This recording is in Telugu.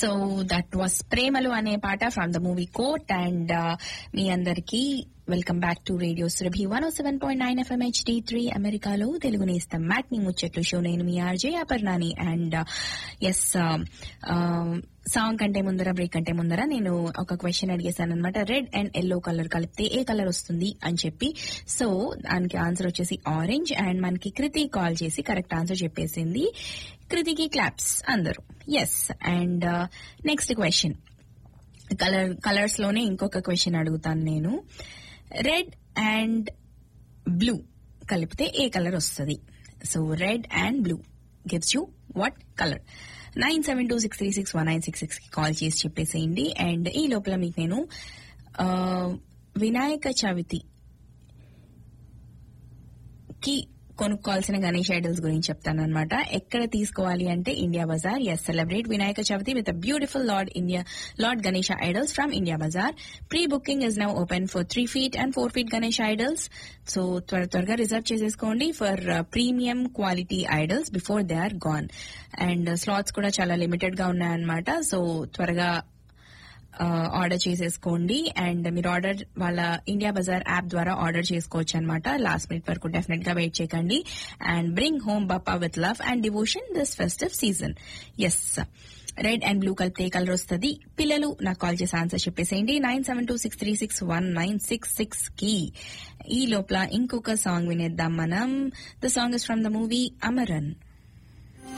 సో దట్ వాస్ ప్రేమలు అనే పాట from the movie court and మీ అందరికి welcome back to radio Surabhi one seven point nine FM HD three అమెరికాలో తెలుగు నేస్తం మ్యాట్ నీ ముచ్చట్లు షో నేను మీ ఆర్జే అపర్ణాని అండ్ ఎస్ సాంగ్ కంటే ముందర బ్రేక్ కంటే ముందర నేను ఒక క్వశ్చన్ అడిగేశాను అనమాట రెడ్ అండ్ ఎల్లో కలర్ కలిపితే ఏ కలర్ వస్తుంది అని చెప్పి సో దానికి ఆన్సర్ వచ్చేసి ఆరెంజ్ అండ్ మనకి కృతి కాల్ చేసి కరెక్ట్ ఆన్సర్ చెప్పేసింది కృతికి క్లాప్స్ అందరూ yes and next question colour colours లోనే ఇంకొక క్వశ్చన్ అడుగుతాను నేను రెడ్ అండ్ బ్లూ కలిపితే ఏ కలర్ వస్తుంది so red and blue gives you what colour nine seven two six three six one nine six six కి కాల్ చేసి చెప్పేసేయండి అండ్ ఈ లోపల మీకు నేను ఆ, వినాయక చవితి కి కొనుక్కోవాల్సిన గణేష్ ఐడల్స్ గురించి చెప్తానన్నమాట ఎక్కడ తీసుకోవాలి అంటే India bazaar yes celebrate Vinayaka Chavithi with beautiful lord India lord Ganesh idols from India bazaar pre booking is now open for three feet and four feet Ganesh idols so త్వర త్వరగా రిజర్వ్ చేసేసుకోండి for premium quality idols before they are gone and slots కూడా చాలా లిమిటెడ్ గా ఉన్నాయన్నమాట సో త్వరగా ఆర్డర్ చేసేసుకోండి అండ్ మీరు ఆర్డర్ వాళ్ళ ఇండియా బజార్ యాప్ ద్వారా ఆర్డర్ చేసుకోవచ్చు అనమాట లాస్ట్ మినిట్ వరకు డెఫినెట్ గా వెయిట్ చేయకండి and bring home Bappa with love and devotion this festive season yes red and blue కలిపితే కలర్ వస్తుంది పిల్లలు నాకు కాల్ చేసి ఆన్సర్ చెప్పేసేయండి nine seven two six three six one nine six six కి ఈ లోపల ఇంకొక సాంగ్ వినేద్దాం మనం the song is from the movie Amaran